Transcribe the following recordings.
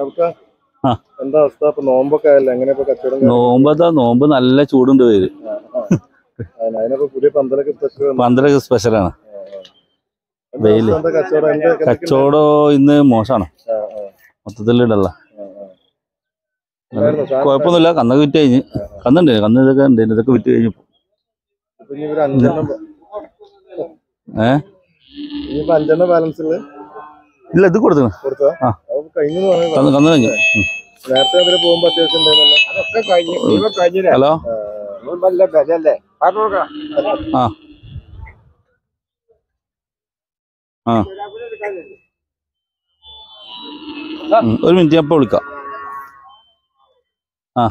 നമുക്ക് ആ. എന്താ അവസ്ഥ ഇപ്പൊ നോമ്പൊക്കെ ആയല്ലേ എങ്ങനെ ഇപ്പൊ കച്ചവടം കാര്യങ്ങളും? നോമ്പതാ നോമ്പ് നല്ല ചൂടുണ്ട് പേര് ആ, ആ. ആ, അതിനപ്പോ പുതിയ പന്തലൊക്കെ സ്പെഷ്യൽ വന്നു. പന്തലൊക്കെ സ്പെഷ്യലാണ് എന്താ വെയില്. അവസ്ഥ? എന്താ കച്ചവടം എന്ത് എന്തൊക്കെ ഉണ്ട്? കച്ചവടം ഇന്ന് മോശമാണ് ആ, ആ, മൊത്തത്തിൽ ഇടല്ല ആ, ആ. ഉണ്ടായിരുന്നോ? സാധനം കുഴപ്പമൊന്നുമില്ല കന്നൊക്കെ വിറ്റ് കഴിഞ്ഞ് കന്നുണ്ട് കന്ന് ഇതൊക്കെ ഉണ്ട് ഇതൊക്കെ വിറ്റ് കഴിഞ്ഞു ഇപ്പൊ ഇനി ഒരു അഞ്ചെണ്ണം ബ- ഏ ഇനിയിപ്പോ അഞ്ചെണ്ണം ബാലൻസ് ഉള്ളത് ഇല്ല ഇത് കൊടുത്തു കൊടുത്താ ആ. അത് കഴിഞ്ഞു പറഞ്ഞു കന്ന് കന്ന് കഴിഞ്ഞു ഉം. നേരത്തെ അതിൽ പോകുമ്പോ അത്യാവശ്യം ഉണ്ടായിരുന്നല്ലോ അതൊക്കെ കഴിഞ്ഞു ഇവ കഴിഞ്ഞില്ലേ ഹലോ ഇവൻ നല്ല വിലയല്ലേ പറഞ്ഞോക്കാം ആ ആ ഉം, ഒരു മിനിറ്റ് ഞാൻ ഇപ്പൊ വിളിക്കാം ആ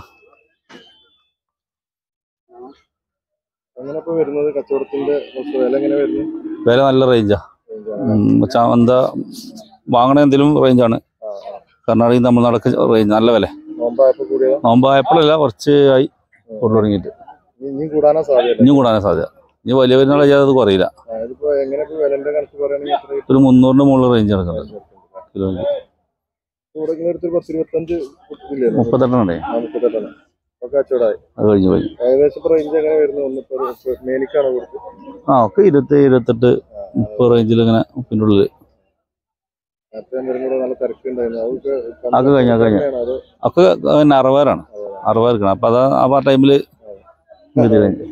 അങ്ങനെ ഇപ്പൊ വരുന്നത് കച്ചവടത്തിന്റെ വസ്തു വില എങ്ങനെ വരുന്നു വില നല്ല റേഞ്ചാ എന്താ വാങ്ങണ എന്തെങ്കിലും റേഞ്ചാണ് ആ, ആ. കർണാടകയിൽ തമിഴ്നാടൊക്കെ റേഞ്ച് നല്ല വില നോമ്പായപ്പോ കൂടിയതാ നോമ്പായപ്പോഴല്ല കുറച്ച് ആയി കൊണ്ടു തുടങ്ങിയിട്ട് ഇനി- ഇനിയും കൂടാനാ സാധ്യത ഇനിയും കൂടാനേ സാധ്യത ഇനി വലിയ പെരുന്നാൾ ചെയ്യാതെ അത് കുറയില്ല ഇതിപ്പോ എങ്ങനെ ഇപ്പൊ വിലന്റെ കണക്ക് പറയുകയാണെങ്കിൽ എത്ര കിട്ടും? ഒരു മുന്നൂറിന് മുകളിൽ റേഞ്ച് നടക്കുന്നുണ്ട് കിലോയ്ക്ക് കൂടെങ്കിലും എടുത്തൊരു പത്ത് ഇരുപത്തഞ്ച് കിട്ടില്ലേ മുപ്പത്തെണ്ണുണ്ടേ ആ, മുപ്പത്തെട്ടെണ്ണം ഒക്കെ കച്ചവടമായി അത് കഴിഞ്ഞു കഴിഞ്ഞു ഏകദേശം ഇപ്പൊ റേഞ്ച് എങ്ങനെ വരുന്നു ഒന്നിപ്പോ ഒരു ഇപ്പൊ മേനിക്കാണോ കൊടുത്തത് ആ ഒക്കെ ഇരുപത്തി ഇരുപത്തെട്ട് മുപ്പത് റേഞ്ചിൽ ഇങ്ങനെ പിന്നെ ഉള്ളിൽ നേരത്തെ ഞാൻ വരുമ്പോൾ നല്ല തിരക്കുണ്ടായിരുന്നു അതൊക്കെ അതൊക്കെ കഴിഞ്ഞു, അത് കഴിഞ്ഞു. അത് ഒക്കെ പിന്നെ അറുപതാണ് അറുപത് എടുക്കണം അപ്പൊ അതാ ആ ടൈമില് കഴിഞ്ഞു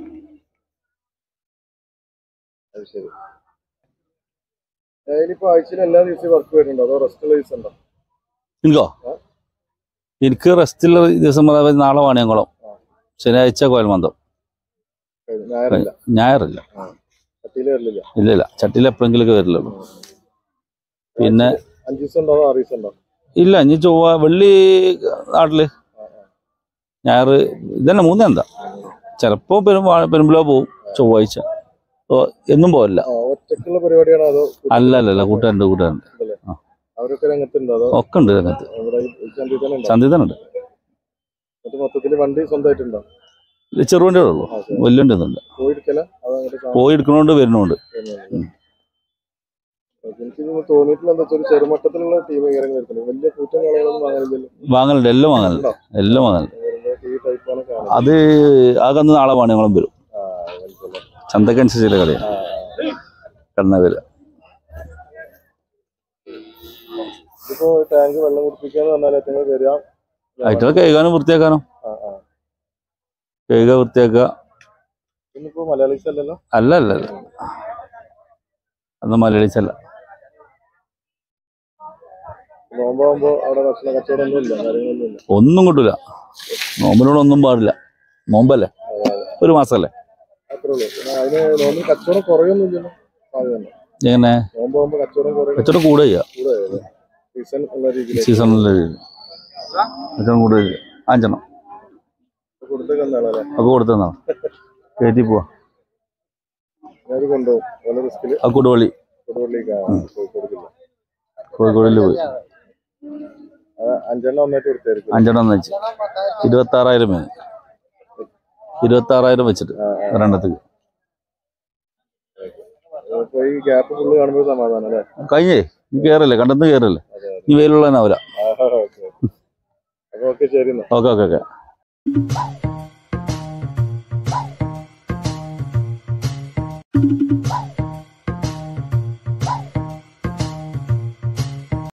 അത് ശരി ഇനിയിപ്പോ ആഴ്ചയിൽ എല്ലാ ദിവസവും വർക്ക് വരുന്നുണ്ടോ അതോ റെസ്റ്റ് ഉള്ള ദിവസം ഉണ്ടോ എനിക്കോ എനിക്ക് റെസ്റ്റുള്ള ദിവസം പറഞ്ഞാൽ നാളെ വാണിയംകുളം ശനിയാഴ്ച കോയൽമന്ദം ഞായറില്ല ഞായറില്ല പറ്റിയില് വരില്ല ഇല്ല ഇല്ല ചട്ടിയിൽ എപ്പോഴെങ്കിലൊക്കെ വരില്ലുള്ളൂ പിന്നെ അഞ്ച് ദിവസം ഉണ്ടോ അതോ ആറ് ദിവസം ഉണ്ടോ ഇല്ല ഇനി ചൊവ്വ വെള്ളി നാട്ടില് ഞായർ ഇതന്നെ മൂന്ന് എന്താ ചിലപ്പോ പെരുമ്പാ പെരുമ്പിലോ പോവും ചൊവ്വാഴ്ച ഓ, എന്നും പോവില്ല ആ, ഒറ്റക്കുള്ള പരിപാടിയാണോ അതോ അല്ല അല്ല അല്ല കൂട്ടുകാരുണ്ട് കൂട്ടുകാരുണ്ട് അവരൊക്കെ രംഗത്തുണ്ടോ അതോ ഒക്കെ ഉണ്ട് രംഗത്ത് ഇവിടെ ഈ ചന്തി തന്നെ ഉണ്ടോ ചന്തി തന്നെ ഉണ്ട് എന്നിട്ട് മൊത്തത്തില് വണ്ടി സ്വന്തമായിട്ടുണ്ടോ ചെറുവണ്ടിയേ ഉള്ളൂ ആ, ശരി. വലിയ വണ്ടി ഒന്നുമില്ല പോയിരിക്കല അത് അങ്ങോട്ട് കാണാൻ പോയി എടുക്കണോണ്ട് വരുന്നോണ്ട് തോന്നുന്നില്ല. എനിക്ക് ഇത് തോന്നിയിട്ടുള്ള എന്താ വെച്ചാൽ ചെറുമട്ടത്തിലുള്ള ടീം ഇങ്ങനെ വരുന്നത് വലിയ കൂറ്റം കളകളൊന്നും വാങ്ങാനില്ലല്ലോ വാങ്ങലുണ്ട് എല്ലാം വാങ്ങലുണ്ട് എല്ലാം വാങ്ങലുണ്ട് ഈ ടൈപ്പാണ് കാണുന്നത് അത് ആ കന്ന് നാളെ വാണിയംകുളം വരും ആ, മനസ്സിലായി. ചന്തക്കനുസരിച്ചുള്ള കളിയാണ് ആ, കണ്ണ വരിക ഇതിപ്പോ ടാങ്ക് വെള്ളം കുടിപ്പിക്കാന്ന് പറഞ്ഞാൽ നിങ്ങൾ വരിക ആയിട്ടുള്ള കഴുകാനും വൃത്തിയാക്കാനും ആ, ആ. കഴുകുക വൃത്തിയാക്കുക ഇന്നിപ്പോ മലയാളീസ് അല്ലല്ലോ അല്ല അല്ല അല്ല അന്ന് മലയാളീസല്ല നോമ്പാകുമ്പോ അവിടെ ഭക്ഷണ കച്ചവടം ഒന്നും ഇല്ല കാര്യങ്ങളൊന്നും ഇല്ല ഒന്നും കിട്ടൂല നോമ്പിനോട് ഒന്നും പാടില്ല നോമ്പല്ലേ ഒരു മാസമല്ലേ അത്രേ ഉള്ളൂ പിന്നെ അതിന് നോമ്പിൽ കച്ചവടം കുറയൊന്നും ഇല്ലല്ലോ അത് തന്നെ എങ്ങനെ നോമ്പാകുമ്പോ കച്ചവടം കുറയും കച്ചവടം കൂടുക ചെയ്യുക കൂടെ സീസൺ ഉള്ള രീതിയിൽ സീസണിലെ കച്ചവടം കൂടുക ചെയ്യുക അഞ്ചെണ്ണം കൊടുത്തൊക്കെ എന്നാളല്ലേ ഒക്കെ കൊടുത്തതാണ് കയറ്റി പോവാ ഞാൻ കൊണ്ടുപോകും പല റിസ്കില് ആ കൊടുവള്ളി കൊടുവള്ളിക്ക് കൊടുക്കില്ല കോഴിക്കോടിൽ പോയി അഞ്ചെണ്ണം ഒന്നായിട്ട് കൊടുത്തായിരിക്കും അഞ്ചെണ്ണം വെച്ച് ഇരുപത്തി ആറായിരം മീൻ ഇരുപത്തി ആറായിരം വെച്ചിട്ട് രണ്ടത്തേക്ക് അപ്പൊ ഈ ഗ്യാപ്പ് ഫുള്ള് കാണുമ്പോൾ സമാധാനം അല്ലേ കഴിഞ്ഞേ നീ കയറല്ലേ കണ്ടെന്ന് കയറല്ലേ നീ വെയിലുള്ളവനാവില്ല ഓക്കെ അപ്പൊ ഓക്കെ ശരി എന്നാ ഓക്കെ ഓക്കെ ഓക്കെ